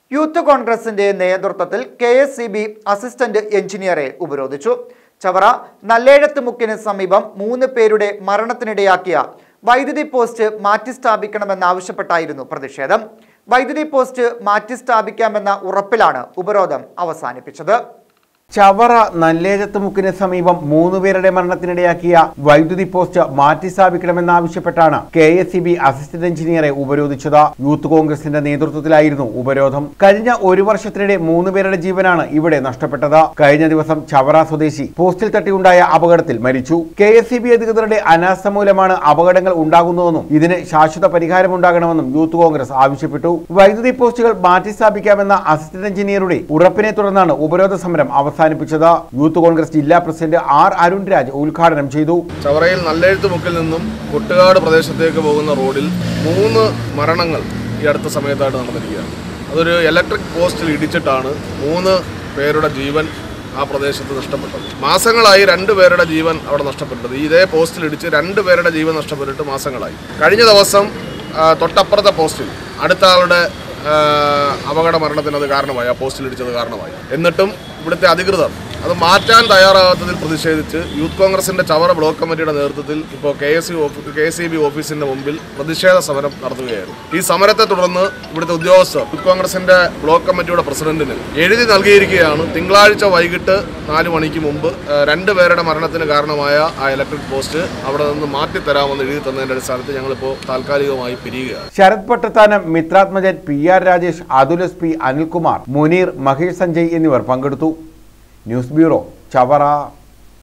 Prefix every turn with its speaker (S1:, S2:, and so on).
S1: youth കോൺഗ്രസിന്റെ നേതൃത്വത്തിൽ K S C B assistant എഞ്ചിനീയറെ ഉപരോധിച്ചു ചവറ നല്ലേഴത്ത് മുക്കിന് സമീപം മൂന്ന് പേരുടെ മരണത്തിനിടയാക്കിയ വൈദ്യുതി പോസ്റ്റ് മാറ്റി സ്ഥാപിക്കണമെന്നാവശ്യപ്പെട്ടായിരുന്നു പ്രതിഷേധം വൈദ്യുതി പോസ്റ്റ് മാറ്റി സ്ഥാപിക്കാമെന്ന ഉറപ്പിലാണ് ഉപരോധം അവസാനിപ്പിച്ചത്
S2: ചവറ നല്ലേജത്ത് മുക്കിന് സമീപം മൂന്ന് പേരുടെ മരണത്തിനിടയാക്കിയ വൈദ്യുതി പോസ്റ്റ് മാറ്റി സ്ഥാപിക്കണമെന്നാവശ്യപ്പെട്ടാണ് K S C B assistant എഞ്ചിനീയറെ ഉപരോധിച്ചത് യൂത്ത് കോൺഗ്രസിന്റെ നേതൃത്വത്തിലായിരുന്നു ഉപരോധം കഴിഞ്ഞ ഒരു വർഷത്തിനിടെ മൂന്ന് പേരുടെ ജീവനാണ് ഇവിടെ നഷ്ടപ്പെട്ടത് കഴിഞ്ഞ ദിവസം ചവറ സ്വദേശി പോസ്റ്റിൽ തട്ടിയുണ്ടായ അപകടത്തിൽ മരിച്ചു കെ എസ് സി ബി അധികൃതരുടെ അനാസ്ഥ മൂലമാണ് അപകടങ്ങൾ ഉണ്ടാകുന്നതെന്നും ഇതിന് ശാശ്വത പരിഹാരമുണ്ടാകണമെന്നും യൂത്ത് കോൺഗ്രസ് ആവശ്യപ്പെട്ടു വൈദ്യുതി പോസ്റ്റുകൾ മാറ്റി സ്ഥാപിക്കാമെന്ന അസിസ്റ്റന്റ് എഞ്ചിനീയറുടെ ഉറപ്പിനെ തുടർന്നാണ് ഉപരോധ സമരം അവസാനിപ്പിച്ചത് യൂത്ത് കോൺഗ്രസ് ജില്ലാ പ്രസിഡന്റ് ആർ അരുൺ രാജ് ഉദ്ഘാടനം ചെയ്തു
S3: ചവറയിൽ നല്ലെഴുത്ത് മുക്കിൽ നിന്നും കൊട്ടുകാട് പ്രദേശത്തേക്ക് പോകുന്ന റോഡിൽ മൂന്ന് മരണങ്ങൾ ഈ അടുത്ത സമയത്തായിട്ട് നടന്നിരിക്കുകയാണ് അതൊരു ഇലക്ട്രിക് പോസ്റ്റിൽ ഇടിച്ചിട്ടാണ് മൂന്ന് പേരുടെ ജീവൻ ആ പ്രദേശത്ത് നഷ്ടപ്പെട്ടത് മാസങ്ങളായി രണ്ട് പേരുടെ ജീവൻ അവിടെ നഷ്ടപ്പെട്ടത് ഇതേ പോസ്റ്റിൽ ഇടിച്ച് രണ്ട് പേരുടെ ജീവൻ നഷ്ടപ്പെട്ടിട്ട് മാസങ്ങളായി കഴിഞ്ഞ ദിവസം ആ, തൊട്ടപ്പുറത്തെ പോസ്റ്റിൽ അടുത്ത ആളുടെ ആ, അപകട മരണത്തിന് അത് കാരണമായി ആ പോസ്റ്റിൽ ഇടിച്ചത് കാരണമായി എന്നിട്ടും ഇവിടുത്തെ അധികൃതർ അത് മാറ്റാൻ തയ്യാറാകാത്തതിൽ പ്രതിഷേധിച്ച് യൂത്ത് കോൺഗ്രസിന്റെ ചവറ ബ്ലോക്ക് കമ്മിറ്റിയുടെ നേതൃത്വത്തിൽ ഇപ്പോൾ K S K S B ഓഫീസിന്റെ മുമ്പിൽ പ്രതിഷേധ സമരം നടത്തുകയായിരുന്നു ഈ സമരത്തെ തുടർന്ന് ഇവിടുത്തെ ഉദ്യോഗസ്ഥർ യൂത്ത് കോൺഗ്രസിന്റെ ബ്ലോക്ക് കമ്മിറ്റിയുടെ പ്രസിഡന്റിന് എഴുതി നൽകിയിരിക്കുകയാണ് തിങ്കളാഴ്ച വൈകിട്ട് നാല് മണിക്ക് മുമ്പ് ആ, രണ്ട് പേരുടെ മരണത്തിന് കാരണമായ ആ ഇലക്ട്രിക് പോസ്റ്റ് അവിടെ നിന്ന് മാറ്റിത്തരാമെന്ന് എഴുതി തന്നതിന്റെ അടിസ്ഥാനത്തിൽ ഞങ്ങളിപ്പോൾ താൽക്കാലികമായി പിരിയുകയാണ്
S2: Sharath Pattathanam Mithrathmajan P R Rajesh Athul S P Anilkumar Muneer Mahesh Sanjay എന്നിവർ പങ്കെടുത്തു ന്യൂസ് ബ്യൂറോ ചവറ